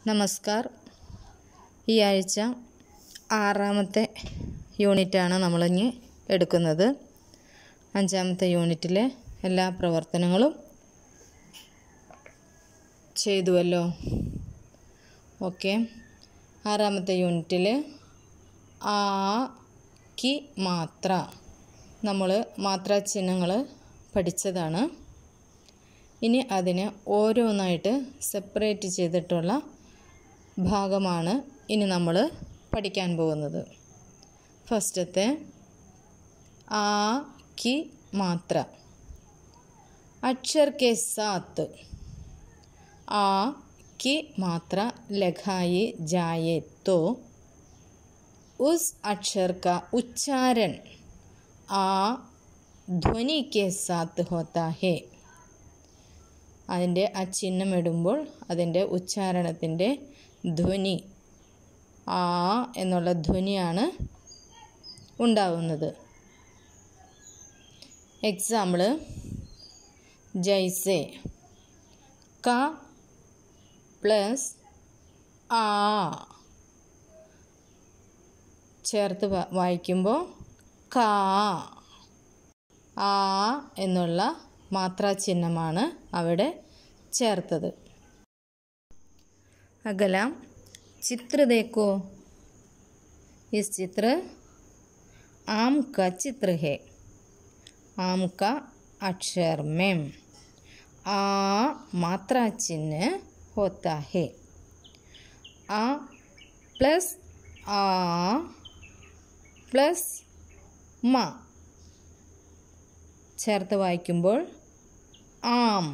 നമസ്കാർ ഈ ആഴ്ച ആറാമത്തെ യൂണിറ്റാണ് നമ്മളിനി എടുക്കുന്നത് അഞ്ചാമത്തെ യൂണിറ്റിലെ എല്ലാ പ്രവർത്തനങ്ങളും ചെയ്തുവല്ലോ ഓക്കെ ആറാമത്തെ യൂണിറ്റിൽ ആ കി മാത്ര നമ്മൾ മാത്രാ ചിഹ്നങ്ങൾ പഠിച്ചതാണ് ഇനി അതിന് ഓരോന്നായിട്ട് സെപ്പറേറ്റ് ചെയ്തിട്ടുള്ള ഭാഗമാണ് ഇനി നമ്മൾ പഠിക്കാൻ പോകുന്നത് ഫസ്റ്റത്തെ ആ കി മാത്ര अक्षर के साथ आ की मात्रा लगाई जाए तो उस अक्षर का उच्चारण आ ധ്വനി के साथ होता है അതിൻ്റെ ആ ചിഹ്നം ഇടുമ്പോൾ അതിൻ്റെ ഉച്ചാരണത്തിൻ്റെ ധ്വനി ആ എന്നുള്ള ധ്വനിയാണ് ഉണ്ടാവുന്നത് എക്സാമ്പിള് जैसे का പ്ലസ് ആ ചേർത്ത് വ- വായിക്കുമ്പോൾ കാ ആ എന്നുള്ള മാത്രാ ചിഹ്നമാണ് അവിടെ ചേർത്തത് अगला चित्र देखो इस चित्र आम का चित्र है आम का अक्षर में आ मात्रा चिन्ह होता है आ प्लस आ प्लस മ ചേർത്ത് വായിക്കുമ്പോൾ ആം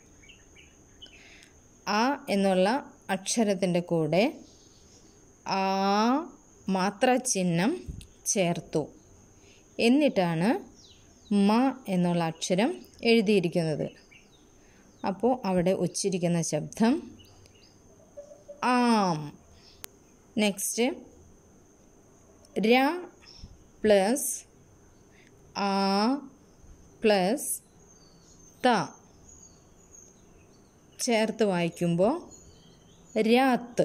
ആ എന്നുള്ള അക്ഷരത്തിൻ്റെ കൂടെ ആ മാത്ര ചിഹ്നം ചേർത്തു എന്നിട്ടാണ് മ എന്നുള്ള അക്ഷരം എഴുതിയിരിക്കുന്നത് അപ്പോൾ അവിടെ ഉച്ചരിക്കുന്ന ശബ്ദം ആം നെക്സ്റ്റ് ര പ്ലസ് ആ പ്ലസ് ത ചേർത്ത് വായിക്കുമ്പോൾ രാത്ത്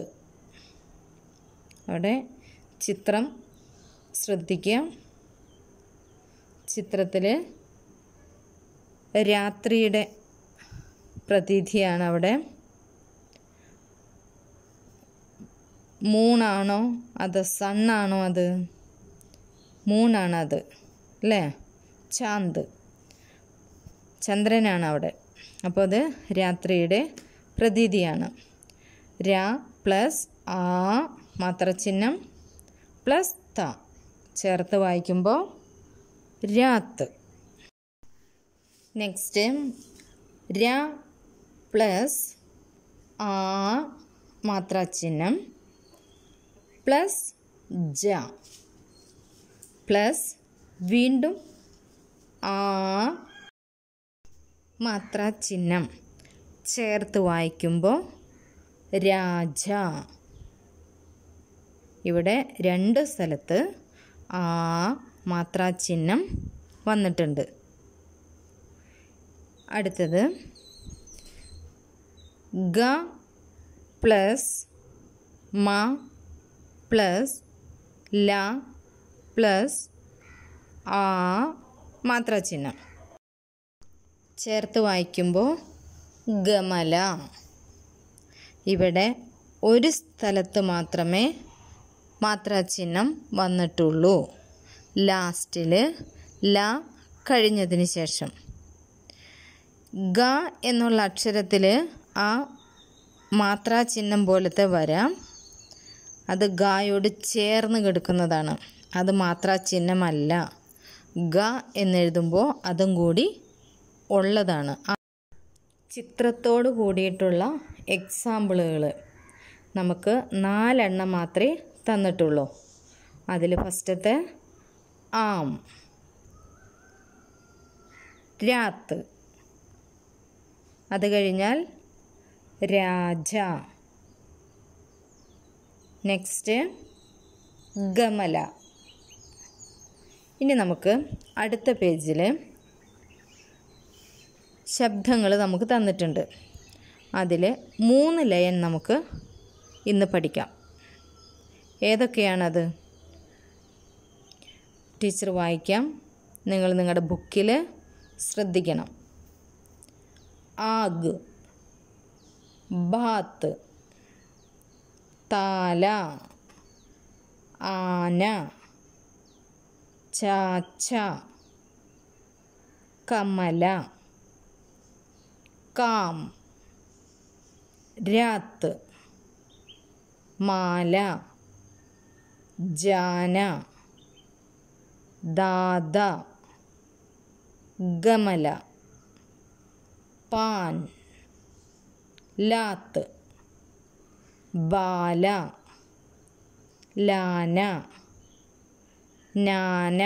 അവിടെ ചിത്രം ശ്രദ്ധിക്കുക ചിത്രത്തിൽ രാത്രിയുടെ പ്രതീതിയാണ് അവിടെ മൂണാണോ അത് സണ്ണാണോ അത് മൂണാണത് അല്ലേ ചാന്ത് ചന്ദ്രനാണ് അവിടെ അപ്പോൾ അത് രാത്രിയുടെ പ്രതീതിയാണ് രാ പ്ലസ് ആ മാത്രച്ചിഹ്നം പ്ലസ് ത ചേർത്ത് വായിക്കുമ്പോൾ രാത്ത് നെക്സ്റ്റ് ര പ്ലസ് ആ മാത്രച്ചിഹ്നം പ്ലസ് ജ പ്ലസ് വീണ്ടും ആ മാത്രാ ചിഹ്നം ചേർത്ത് വായിക്കുമ്പോൾ രാജ ഇവിടെ രണ്ട് സ്ഥലത്ത് ആ മാത്രാ ചിഹ്നം വന്നിട്ടുണ്ട് അടുത്തത് ഗ പ്ലസ് മ പ്ലസ് ല പ്ലസ് ആ മാത്രാ ചിഹ്നം ചേർത്ത് വായിക്കുമ്പോൾ ഗമല ഇവിടെ ഒരു സ്ഥലത്ത് മാത്രമേ മാത്രാചിഹ്നം വന്നിട്ടുള്ളൂ ലാസ്റ്റിൽ ല കഴിഞ്ഞതിന് ശേഷം ഗ എന്നുള്ള അക്ഷരത്തിൽ ആ മാത്രാചിഹ്നം പോലത്തെ വരാം അത് ഗായോട് ചേർന്ന് കിടക്കുന്നതാണ് അത് മാത്രാചിഹ്നമല്ല ഗ എന്നെഴുതുമ്പോൾ അതും കൂടി ഉള്ളതാണ് ആ ചിത്രത്തോട് കൂടിയിട്ടുള്ള എക്സാമ്പിളുകൾ നമുക്ക് നാലെണ്ണം മാത്രമേ തന്നിട്ടുള്ളൂ അതിൽ ഫസ്റ്റത്തെ ആം രാത്ത് അത് കഴിഞ്ഞാൽ രാജ നെക്സ്റ്റ് ഗമല ഇനി നമുക്ക് അടുത്ത പേജിൽ ശബ്ദങ്ങൾ നമുക്ക് തന്നിട്ടുണ്ട് അതിൽ മൂന്ന് ലയൻ നമുക്ക് ഇന്ന് പഠിക്കാം ഏതൊക്കെയാണത് ടീച്ചർ വായിക്കാം നിങ്ങൾ നിങ്ങളുടെ ബുക്കിൽ ശ്രദ്ധിക്കണം ആഗ് ബാത്ത് താല ആന ചാച്ച കമല കാം രാത്ത് മാല ജാന ദാദ ഗമല പാൻ ലാത്ത് ബാല ലാന നാന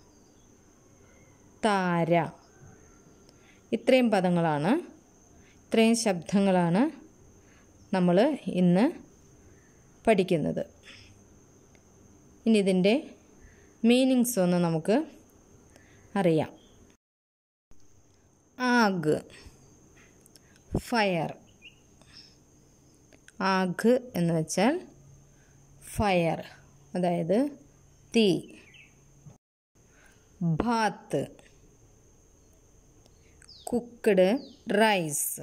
താര ഇത്രയും പദങ്ങളാണ് ഇത്രയും ശബ്ദങ്ങളാണ് നമ്മൾ ഇന്ന് പഠിക്കുന്നത് ഇനി ഇതിൻ്റെ മീനിങ്സ് ഒന്ന് നമുക്ക് അറിയാം ആഗ് ഫയർ ആഗ് എന്ന് വെച്ചാൽ ഫയർ അതായത് തീ ഭാത്ത് കുക്ക്ഡ് റൈസ്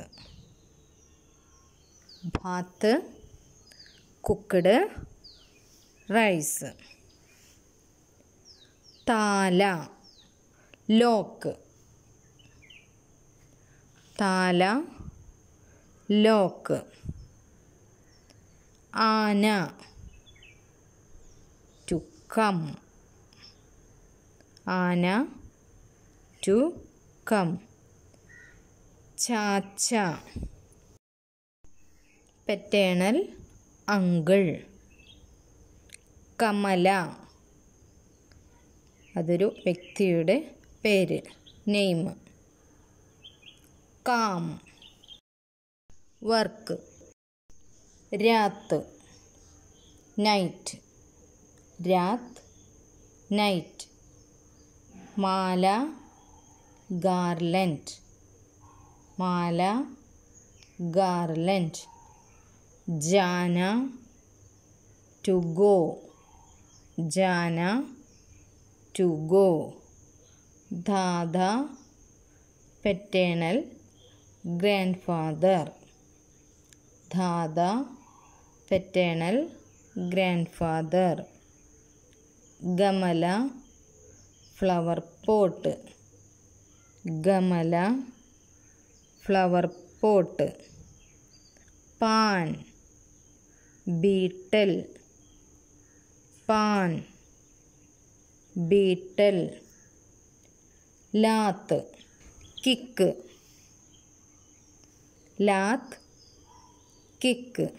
ഭാത്ത് കുക്ക്ഡ് റൈസ് താല ലോക്ക് താല ലോക്ക് ആന ടു കം ആന ടു കം ചാച്ച പെറ്റേണൽ അങ്കിൾ കമല അതൊരു വ്യക്തിയുടെ പേര് നെയിം കാം വർക്ക് രാത്ത് നൈറ്റ് രാത്ത് നൈറ്റ് മാല ഗാർലൻഡ് മാല ഗാർലൻഡ് ജാന ടു ഗോ ജാന ടു ഗോ ദാദ പെറ്റേണൽ ഗ്രാൻഡ് ഫാദർ ദാദ പെറ്റേണൽ ഗ്രാൻഡ് ഫാദർ ഗമല ഫ്ലവർ പോട്ട് ഗമല ഫ്ലവർ പോട്ട് പാൻ ബീട്ടൽ പാൻ ബീട്ടൽ ലാത്ത് കിക്ക് ലാത്ത് കിക്ക്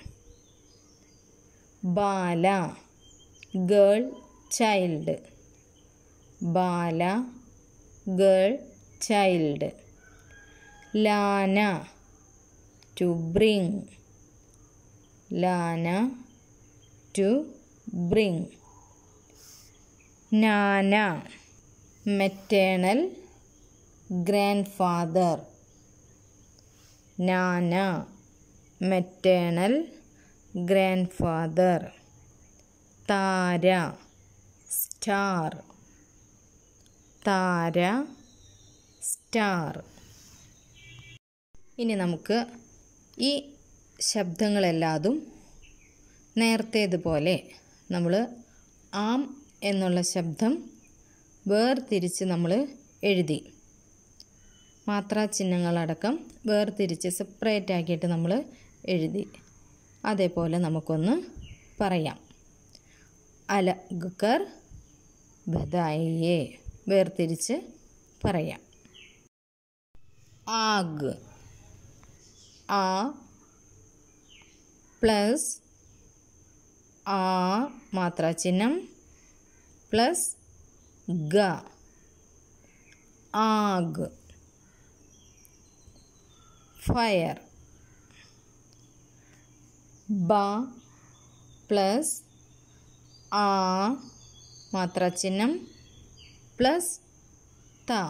ബാല ഗേൾ ചൈൽഡ് ബാല ഗേൾ ചൈൽഡ് ലാന ടു ബ്രിങ് ലാന ടു ബ്രിങ് നാന മെറ്റേണൽ ഗ്രാൻഡ് ഫാദർ നാന മെറ്റേണൽ ഗ്രാൻഡ് ഫാദർ താര സ്റ്റാർ താര സ്റ്റാർ ഇനി നമുക്ക് ഈ ശബ്ദങ്ങളെല്ലാതും നേരത്തേതുപോലെ നമ്മൾ ആം എന്നുള്ള ശബ്ദം വേർതിരിച്ച് നമ്മൾ എഴുതി മാത്രാ ചിഹ്നങ്ങളടക്കം വേർതിരിച്ച് സെപ്പറേറ്റ് ആക്കിയിട്ട് നമ്മൾ എഴുതി അതേപോലെ നമുക്കൊന്ന് പറയാം അലഗർ ബദായിയെ വേർതിരിച്ച് പറയാം ആഗ് ആ പ്ലസ് ആ മാത്രാ ചിഹ്നം പ്ലസ് ഗ ആഗ് ഫയർ ബ പ്ലസ് ആ മാത്രാ ചിഹ്നം പ്ലസ് ത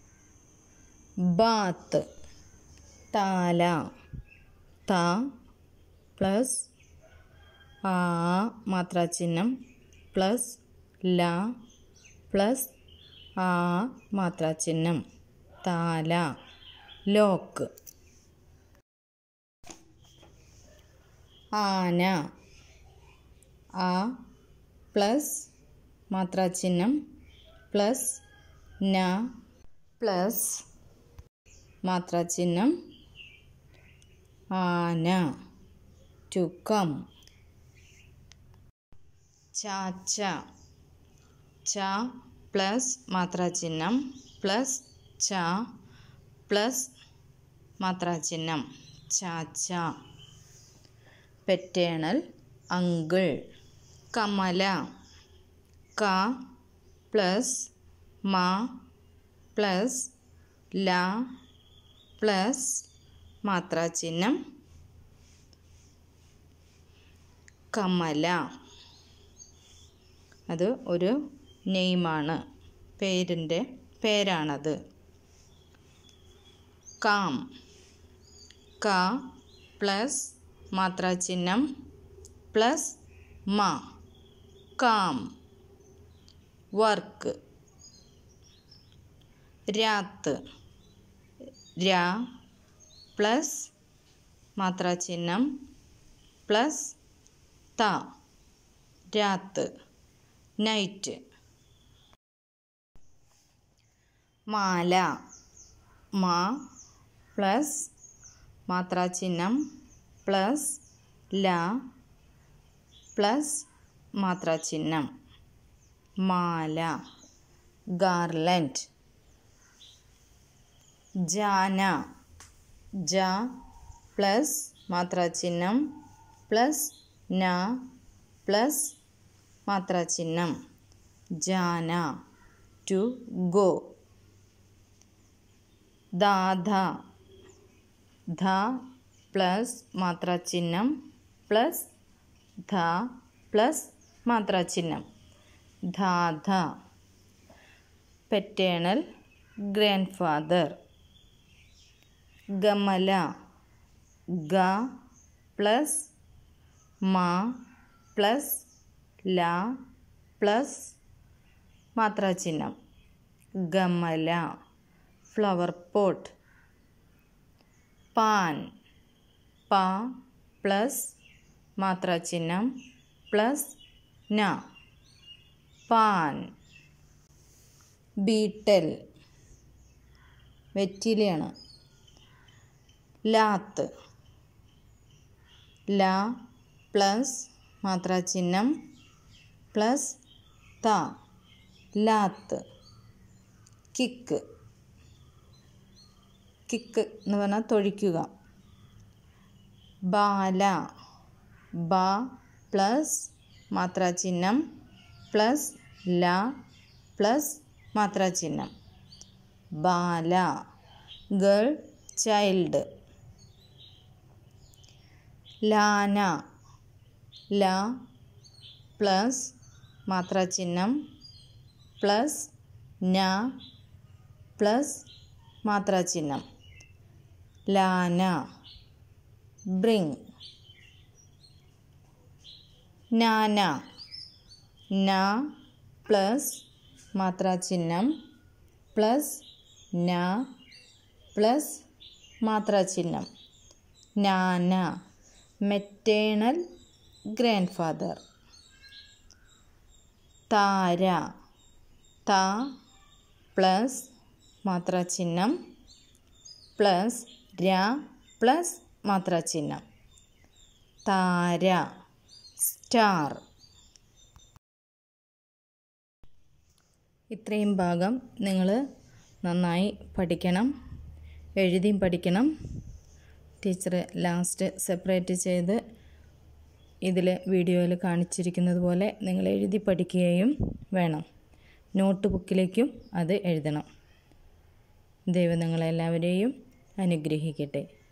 ബാത്ത് താല ത പ്ലസ് ആ മാത്രാചിഹ്നം പ്ലസ് ല പ്ലസ് ആ മാത്രാചിഹ്നം താല ലോക്ക് ആന ആ പ്ലസ് മാത്രാചിഹ്നം പ്ലസ് ന പ്ലസ് മാത്രാചിഹ്നം ആന ടു കം ചാച്ച ച പ്ലസ് മാത്രാചിഹ്നം പ്ലസ് ച പ്ലസ് മാത്രാചിഹ്നം ചാച്ച പെറ്റേണൽ അങ്കിൾ കമല ക പ്ലസ് മ പ്ലസ് ല പ്ലസ് മാത്രാചിഹ്നം കമല അത് ഒരു നെയിമാണ് പേരിൻ്റെ പേരാണത് കാം ക പ്ലസ് മാത്രാചിഹ്നം പ്ലസ് മ കാം വർക്ക് രാത്ത് രാ പ്ലസ് മാത്രാചിഹ്നം പ്ലസ് ത രാത്ത് നൈറ്റ് മാല മാ പ്ലസ് മാത്രാചിഹ്നം പ്ലസ് ല പ്ലസ് മാത്രാചിഹ്നം മാല ഗാർലൻഡ് ജാന ജ പ്ലസ് മാത്രാചിഹ്നം പ്ലസ് ന പ്ലസ് മാത്രാചിഹ്നം ജാന ടു ഗോ ദാധ ധ പ്ലസ് മാത്രാചിഹ്നം പ്ലസ് ധ പ്ലസ് മാത്രാചിഹ്നം ധാധ പെറ്റേണൽ ഗ്രാൻഡ് ഫാദർ ഗമല ഗ പ്ലസ് മ പ്ലസ് ല പ്ലസ് മാത്രാചിഹ്നം ഗമല ഫ്ലവർ പോട്ട് പാൻ പ പ്ലസ് മാത്രാചിഹ്നം പ്ലസ് ന പാൻ ബീട്ടൽ വെറ്റിലയാണ് ലാത്ത് ല പ്ലസ് മാത്രാചിഹ്നം പ്ലസ് ത ലാത്ത് കിക്ക് കിക്ക് എന്ന് പറഞ്ഞാൽ തൊഴിക്കുക ബാല ബ പ്ലസ് മാത്രാചിഹ്നം പ്ലസ് ല പ്ലസ് മാത്രാചിഹ്നം ബാല ഗേൾ ചൈൽഡ് ലാന ല പ്ലസ് മാത്രാചിഹ്നം പ്ലസ് ന പ്ലസ് മാത്രാചിഹ്നം ലാന ബ്രിങ് നാന ന പ്ലസ് മാത്രാചിഹ്നം പ്ലസ് ന പ്ലസ് മാത്രാചിഹ്നം നാന മെറ്റേണൽ ഗ്രാൻഡ് ഫാദർ താര ത പ്ലസ് മാത്രാചിഹ്നം പ്ലസ് ര പ്ലസ് മാത്രാചിഹ്നം താര സ്റ്റാർ ഇത്രയും ഭാഗം നിങ്ങൾ നന്നായി പഠിക്കണം എഴുതിയും പഠിക്കണം ടീച്ചർ ലാസ്റ്റ് സെപ്പറേറ്റ് ചെയ്ത് ഇതിൽ വീഡിയോയിൽ കാണിച്ചിരിക്കുന്നത് പോലെ നിങ്ങൾ എഴുതി പഠിക്കുകയും വേണം നോട്ട് ബുക്കിലേക്കും അത് എഴുതണം ദൈവം നിങ്ങളെല്ലാവരെയും അനുഗ്രഹിക്കട്ടെ